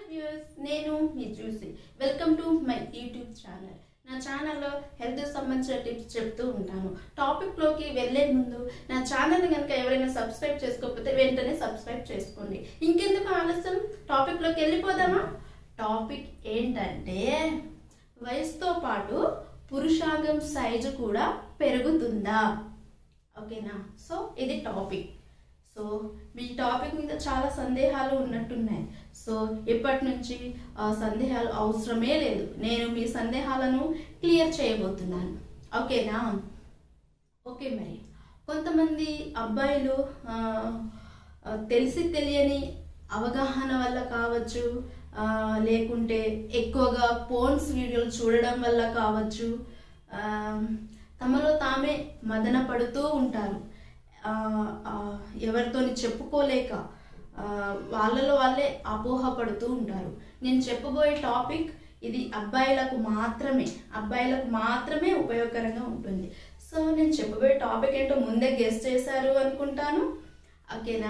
views నేను మీ చూసి welcome to my YouTube channel నా ఛానల్లో హెల్త్ సంబంధించిన టిప్స్ చెప్తూ ఉంటాను టాపిక్లోకి వెళ్ళే ముందు నా ఛానల్ని కనుక ఎవరైనా సబ్స్క్రైబ్ చేసుకోకపోతే వెంటనే సబ్స్క్రైబ్ చేసుకోండి ఇంకెందుకు ఆలస్యం టాపిక్లోకి వెళ్ళిపోదామా టాపిక్ ఏంటంటే వయసుతో పాటు పురుషాంగం సైజు కూడా పెరుగుతుందా ఓకేనా సో ఇది టాపిక్ సో మీ టాపిక్ మీద చాలా సందేహాలు ఉన్నట్టున్నాయి సో ఇప్పటి నుంచి ఆ సందేహాలు అవసరమే లేదు నేను మీ సందేహాలను క్లియర్ చేయబోతున్నాను ఓకేనా ఓకే మరి కొంతమంది అబ్బాయిలు ఆ, ఆ, తెలిసి తెలియని అవగాహన వల్ల కావచ్చు ఆ, లేకుంటే ఎక్కువగా ఫోన్స్ వీడియోలు చూడడం వల్ల కావచ్చు ఆ, తమలో తామే మదన పడుతూ ఉంటారు ఆ, ఆ, ఎవరితోని చెప్పుకోలేక ఆ, వాళ్ళలో వాళ్ళే అపోహపడుతూ ఉంటారు నేను చెప్పబోయే టాపిక్ ఇది అబ్బాయిలకు మాత్రమే అబ్బాయిలకు మాత్రమే ఉపయోగకరంగా ఉంటుంది సో నేను చెప్పబోయే టాపిక్ ఏంటో ముందే గెస్ట్ చేశారు అనుకుంటాను ఓకేనా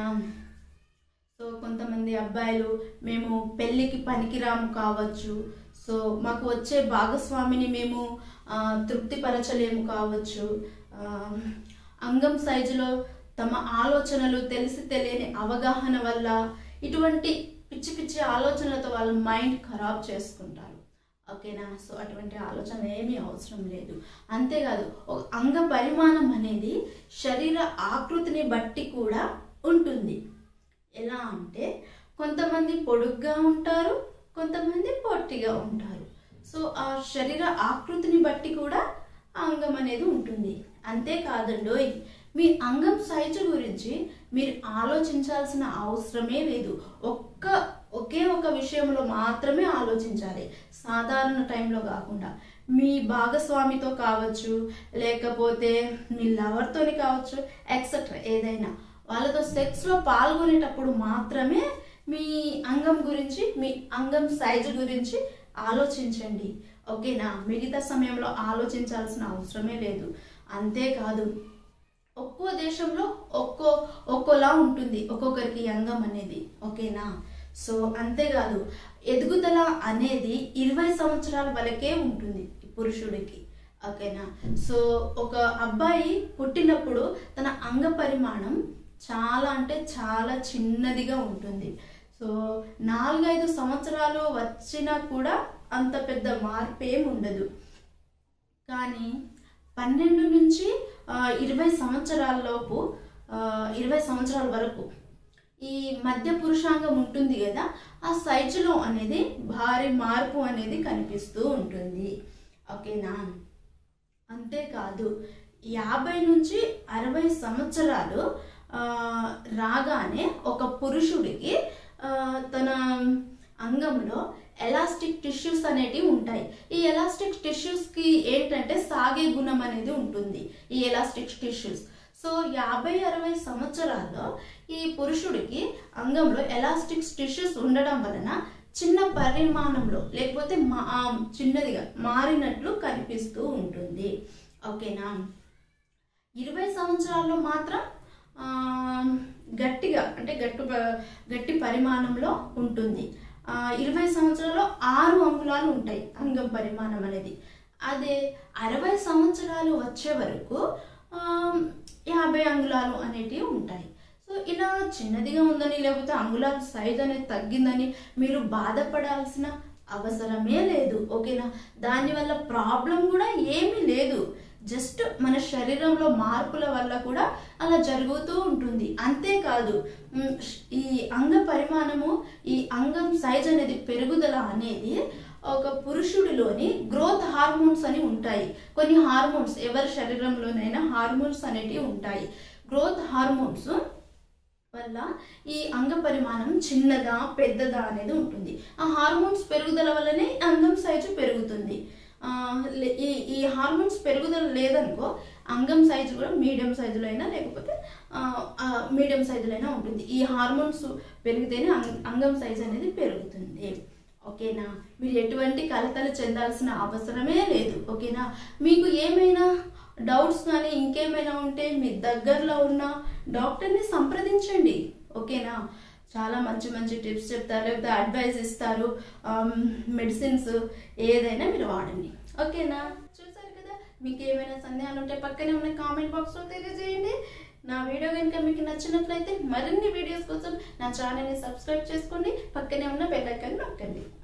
సో కొంతమంది అబ్బాయిలు మేము పెళ్ళికి పనికిరాము కావచ్చు సో మాకు వచ్చే భాగస్వామిని మేము ఆ, తృప్తిపరచలేము కావచ్చు ఆ, అంగం సైజులో తమ ఆలోచనలు తెలిసి తెలియని అవగాహన వల్ల ఇటువంటి పిచ్చి పిచ్చి ఆలోచనలతో వాళ్ళ మైండ్ ఖరాబ్ చేసుకుంటారు ఓకేనా సో అటువంటి ఆలోచన ఏమీ అవసరం లేదు అంతేకాదు ఒక అంగ పరిమాణం అనేది శరీర ఆకృతిని బట్టి కూడా ఉంటుంది ఎలా అంటే కొంతమంది పొడుగ్గా ఉంటారు కొంతమంది పొట్టిగా ఉంటారు సో ఆ శరీర ఆకృతిని బట్టి కూడా ఆ అంగం అనేది ఉంటుంది అంతేకాదండోయ్ మీ అంగం సైజు గురించి మీరు ఆలోచించాల్సిన అవసరమే లేదు ఒక్క ఒకే ఒక విషయంలో మాత్రమే ఆలోచించాలి సాధారణ టైంలో కాకుండా మీ భాగస్వామితో కావచ్చు లేకపోతే మీ లవర్తోని కావచ్చు ఎక్సెట్రా ఏదైనా వాళ్ళతో సెక్స్లో పాల్గొనేటప్పుడు మాత్రమే మీ అంగం గురించి మీ అంగం సైజు గురించి ఆలోచించండి ఓకేనా మిగతా సమయంలో ఆలోచించాల్సిన అవసరమే లేదు అంతేకాదు ఒక్కో దేశంలో ఒక్కో ఒక్కోలా ఉంటుంది ఒక్కొక్కరికి ఈ అంగం అనేది ఓకేనా సో అంతేకాదు ఎదుగుదల అనేది ఇరవై సంవత్సరాల వరకే ఉంటుంది పురుషుడికి ఓకేనా సో ఒక అబ్బాయి పుట్టినప్పుడు తన అంగ పరిమాణం చాలా అంటే చాలా చిన్నదిగా ఉంటుంది సో నాలుగైదు సంవత్సరాలు వచ్చినా కూడా అంత పెద్ద మార్పు ఏమి ఉండదు కానీ పన్నెండు నుంచి ఆ, ఇరవై సంవత్సరాల లోపు ఆ, ఇరవై సంవత్సరాల వరకు ఈ మధ్య పురుషాంగం ఉంటుంది కదా ఆ సైజులో అనేది భారీ మార్పు అనేది కనిపిస్తూ ఉంటుంది ఓకేనా అంతేకాదు యాభై నుంచి అరవై సంవత్సరాలు ఆ, రాగానే ఒక పురుషుడికి ఆ, తన అంగంలో ఎలాస్టిక్ టిష్యూస్ అనేటివి ఉంటాయి ఈ ఎలాస్టిక్ టిష్యూస్కి ఏంటంటే సాగే గుణం అనేది ఉంటుంది ఈ ఎలాస్టిక్ టిష్యూస్ సో యాభై అరవై సంవత్సరాల్లో ఈ పురుషుడికి అంగంలో ఎలాస్టిక్ టిష్యూస్ ఉండడం వలన చిన్న పరిమాణంలో లేకపోతే మా ఆ, చిన్నదిగా మారినట్లు కనిపిస్తూ ఉంటుంది ఓకేనా ఇరవై సంవత్సరాల్లో మాత్రం ఆ, గట్టిగా అంటే గట్టు ప- గట్టి పరిమాణంలో ఉంటుంది ఆ, ఇరవై సంవత్సరాల్లో ఆరు అంగుళాలు ఉంటాయి అంగం పరిమాణం అనేది అదే అరవై సంవత్సరాలు వచ్చే వరకు ఆ, యాభై అంగుళాలు అనేటివి ఉంటాయి సో ఇలా చిన్నదిగా ఉందని లేకపోతే అంగుళాల సైజ్ అనేది తగ్గిందని మీరు బాధపడాల్సిన అవసరమే లేదు ఓకేనా దానివల్ల ప్రాబ్లం కూడా ఏమీ లేదు జస్ట్ మన శరీరంలో మార్పుల వల్ల కూడా అలా జరుగుతూ ఉంటుంది అంతేకాదు ఉమ్, ఈ అంగ పరిమాణము ఈ అంగం సైజ్ అనేది పెరుగుదల అనేది ఒక పురుషుడిలోని గ్రోత్ హార్మోన్స్ అని ఉంటాయి కొన్ని హార్మోన్స్ ఎవరి శరీరంలోనైనా హార్మోన్స్ అనేటివి ఉంటాయి గ్రోత్ హార్మోన్స్ వల్ల ఈ అంగ పరిమాణం చిన్నదా పెద్దదా అనేది ఉంటుంది ఆ హార్మోన్స్ పెరుగుదల వల్లనే అంగం సైజు పెరుగుతుంది ఆ, లే- ఈ ఈ హార్మోన్స్ పెరుగుదల లేదనుకో అంగం సైజు కూడా మీడియం సైజులో అయినా లేకపోతే మీడియం సైజులో అయినా ఉంటుంది ఈ హార్మోన్స్ పెరిగితేనే అంగ- అంగం సైజు అనేది పెరుగుతుంది ఓకేనా మీరు ఎటువంటి కలతలు చెందాల్సిన అవసరమే లేదు ఓకేనా మీకు ఏమైనా డౌట్స్ కానీ ఇంకేమైనా ఉంటే మీ దగ్గరలో ఉన్న డాక్టర్ని సంప్రదించండి ఓకేనా చాలా మంచి మంచి టిప్స్ చెప్తారు లేకపోతే అడ్వైస్ ఇస్తారు మెడిసిన్స్ ఏదైనా మీరు వాడండి ఓకేనా చూసారు కదా మీకు ఏమైనా సందేహాలు ఉంటే పక్కనే ఉన్న కామెంట్ బాక్స్లో తెలియజేయండి నా వీడియో కనుక మీకు నచ్చినట్లయితే మరిన్ని వీడియోస్ కోసం నా ఛానల్ని సబ్స్క్రైబ్ చేసుకోండి పక్కనే ఉన్న బెల్ ఐకాన్ నొక్కండి